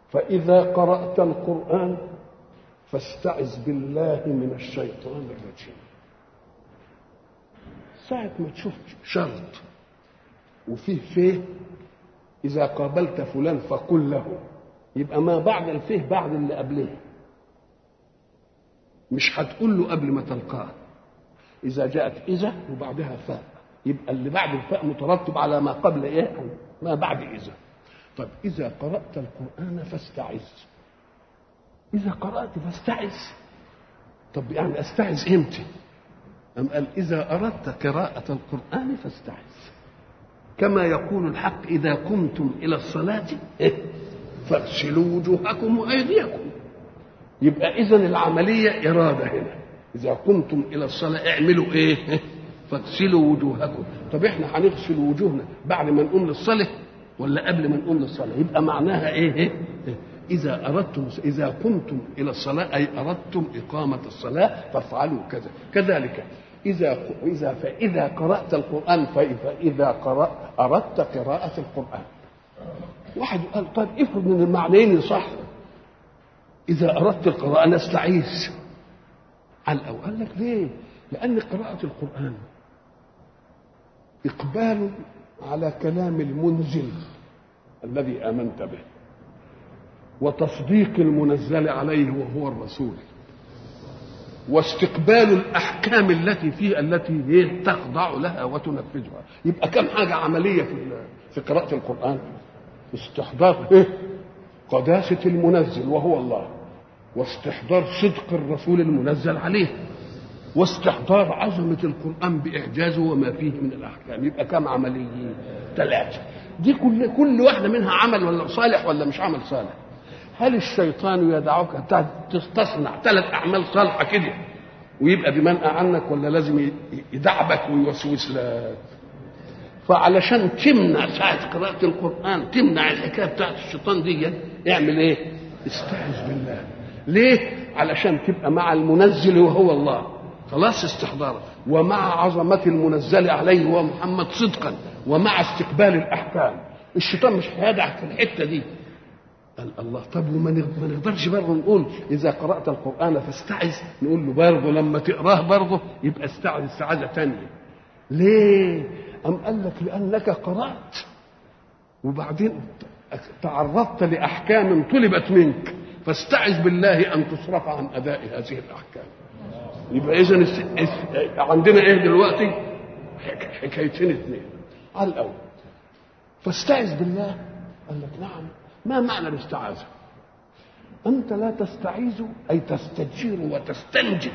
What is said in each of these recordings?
فإذا قرأت القرآن فاستعذ بالله من الشيطان الرجيم ساعة ما تشوف شرط وفيه فيه إذا قابلت فلان فقل له يبقى ما بعد الفيه بعد اللي قبله مش هتقول له قبل ما تلقاه إذا جاءت إذا وبعدها فاء يبقى اللي بعد الفاء مترتب على ما قبل إيه ما بعد إذا طب إذا قرأت القرآن فاستعذ إذا قرأت فاستعذ طب يعني أستعذ إمتى؟ أم قال إذا أردت قراءة القرآن فاستعذ كما يقول الحق إذا قمتم إلى الصلاة فاغسلوا وجوهكم وأيديكم يبقى إذا العملية إرادة هنا إذا قمتم إلى الصلاة اعملوا إيه؟ فاغسلوا وجوهكم طب إحنا هنغسل وجوهنا بعد ما نقوم للصلاة ولا قبل ما نقوم للصلاة يبقى معناها إيه؟ إيه؟ إذا أردتم إذا قمتم إلى الصلاة أي أردتم إقامة الصلاة فافعلوا كذا كذلك إذا إذا فإذا قرأت القرآن فإذا قرأ أردت قراءة القرآن واحد قال طيب افرض من المعنيين صح إذا أردت القراءة نستعيذ على الأول قال لك ليه؟ لأن قراءة القرآن إقبال على كلام المنزل الذي آمنت به وتصديق المنزل عليه وهو الرسول واستقبال الاحكام التي فيه التي هي تخضع لها وتنفذها يبقى كم حاجه عمليه في في قراءه القران استحضار إيه؟ قداسه المنزل وهو الله واستحضار صدق الرسول المنزل عليه واستحضار عظمة القرآن بإعجازه وما فيه من الأحكام يبقى كم عملية ثلاثة دي كل كل واحدة منها عمل ولا صالح ولا مش عمل صالح هل الشيطان يدعوك تصنع ثلاث اعمال صالحه كده ويبقى بمنأى عنك ولا لازم يدعبك ويوسوس لك فعلشان تمنع ساعة قراءة القرآن تمنع الحكاية بتاعت الشيطان دي اعمل ايه؟ استعذ بالله ليه؟ علشان تبقى مع المنزل وهو الله خلاص استحضاره ومع عظمة المنزل عليه وهو محمد صدقا ومع استقبال الأحكام الشيطان مش هيدعك في الحتة دي قال الله طب وما نقدرش برضه نقول اذا قرات القران فاستعذ نقول له برضه لما تقراه برضه يبقى استعذ استعاذه ثانيه ليه ام قال لك لانك قرات وبعدين تعرضت لاحكام طلبت منك فاستعذ بالله ان تصرف عن اداء هذه الاحكام يبقى اذا عندنا ايه دلوقتي حكايتين اثنين على الاول فاستعذ بالله قال لك نعم ما معنى الاستعاذة أنت لا تستعيذ أي تستجير وتستنجد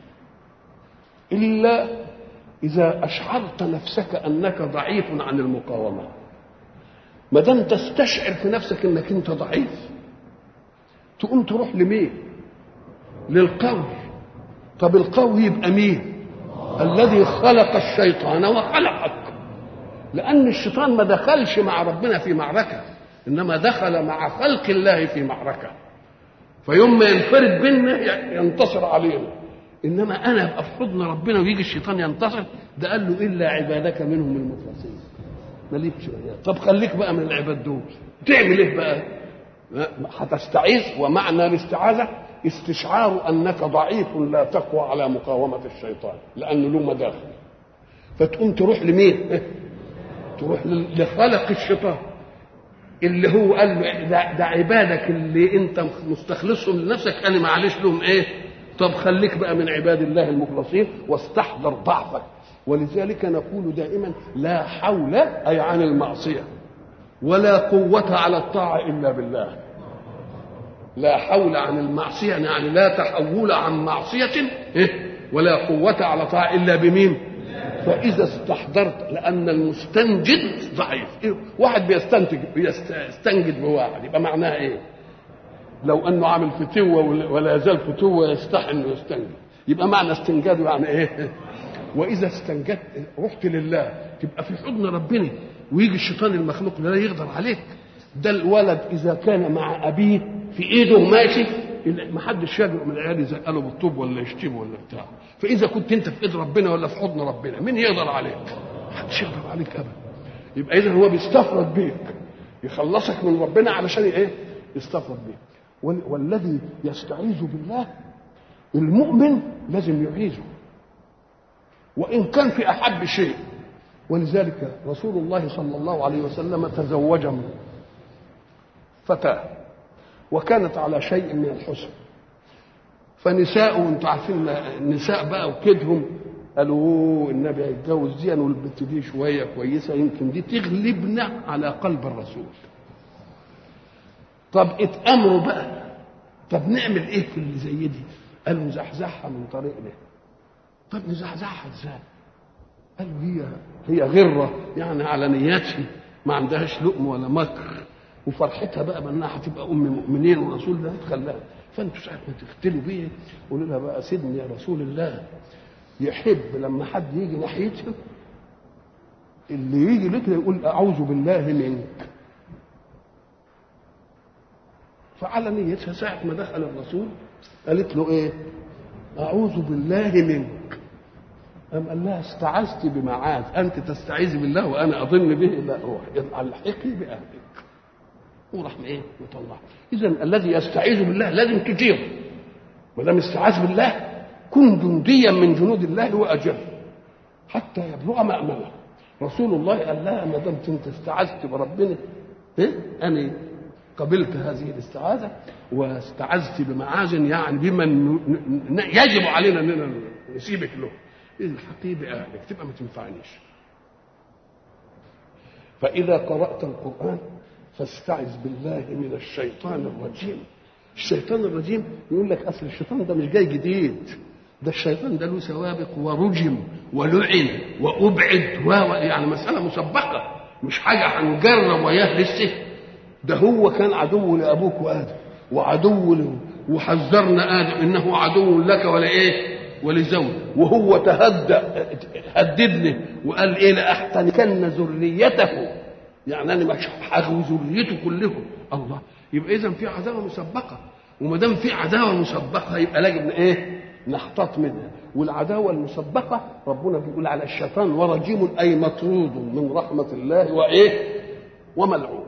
إلا إذا أشعرت نفسك أنك ضعيف عن المقاومة ما دام تستشعر في نفسك أنك أنت ضعيف تقوم تروح لمين؟ للقوي طب القوي يبقى مين؟ الذي خلق الشيطان وخلقك لأن الشيطان ما دخلش مع ربنا في معركة انما دخل مع خلق الله في معركه فيوم ما ينفرد بينا ينتصر علينا انما انا ابقى في حضن ربنا ويجي الشيطان ينتصر ده قال له الا عبادك منهم المخلصين مالكش طب خليك بقى من العباد دول تعمل ايه بقى هتستعيذ ومعنى الاستعاذه استشعار انك ضعيف لا تقوى على مقاومه الشيطان لانه له مداخل فتقوم تروح لمين تروح لخلق الشيطان اللي هو قال له ده, ده عبادك اللي انت مستخلصهم لنفسك انا معلش لهم ايه طب خليك بقى من عباد الله المخلصين واستحضر ضعفك ولذلك نقول دائما لا حول اي عن المعصيه ولا قوة على الطاعة إلا بالله لا حول عن المعصية يعني لا تحول عن معصية إيه؟ ولا قوة على طاعة إلا بمين فإذا استحضرت لأن المستنجد ضعيف إيه؟ واحد بيستنتج بيستنجد بواحد يبقى معناها إيه لو أنه عامل فتوة ولا يزال فتوة يستحي أنه يستنجد يبقى معنى استنجاده يعني إيه وإذا استنجدت رحت لله تبقى في حضن ربنا ويجي الشيطان المخلوق لا يقدر عليك ده الولد إذا كان مع أبيه في إيده ماشي ما حدش يجرؤ من العيال يزقله بالطوب ولا يشتمه ولا بتاع فاذا كنت انت في ايد ربنا ولا في حضن ربنا مين يقدر عليك ما حدش يقدر عليك ابدا يبقى اذا هو بيستفرد بيك يخلصك من ربنا علشان ايه استفرد به وال- والذي يستعيذ بالله المؤمن لازم يعيذه وان كان في احب شيء ولذلك رسول الله صلى الله عليه وسلم تزوج من فتاه وكانت على شيء من الحسن فنساء وانتوا عارفين النساء بقى وكدهم قالوا "أوه، النبي هيتجوز دي والبنت دي شويه كويسه يمكن دي تغلبنا على قلب الرسول طب اتامروا بقى طب نعمل ايه في اللي زي دي قالوا نزحزحها من طريقنا طب نزحزحها ازاي قالوا هي هي غره يعني على نياتها ما عندهاش لؤم ولا مكر وفرحتها بقى بانها هتبقى ام مؤمنين ورسول ده تخليها فانتوا ساعه ما تختلوا بيه قولوا لها بقى سيدني يا رسول الله يحب لما حد يجي ناحيتها اللي يجي لك يقول اعوذ بالله منك فعلى نيتها ساعة ما دخل الرسول قالت له ايه اعوذ بالله منك قام قال لها استعذت بمعاذ انت تستعيذ بالله وانا اظن به لا روح الحقي باهلك وراح ايه مطلع اذا الذي يستعيذ بالله لازم تجيره ما دام استعاذ بالله كن جنديا من جنود الله واجر حتى يبلغ مأمنه رسول الله قال لها ما دام انت استعذت بربنا إيه؟ انا قبلت هذه الاستعاذه واستعذت بمعاذ يعني بمن ن- ن- يجب علينا اننا نسيبك له الحقي باهلك تبقى ما تنفعنيش فاذا قرات القران فاستعذ بالله من الشيطان الرجيم الشيطان الرجيم يقول لك اصل الشيطان ده مش جاي جديد ده الشيطان ده له سوابق ورجم ولعن وابعد و و- يعني مساله مسبقه مش حاجه هنجرب وياه لسه ده هو كان عدو لابوك وادم وعدو له وحذرنا ادم انه عدو لك ولا ايه ولزوج وهو تهدى هددني وقال ايه لاحتنكن ذريته يعني انا مش هغوي ذريته كلهم الله يبقى اذا في عداوه مسبقه وما دام في عداوه مسبقه يبقى لازم ايه نحتاط منها والعداوه المسبقه ربنا بيقول على الشيطان ورجيم اي مطرود من رحمه الله وايه وملعون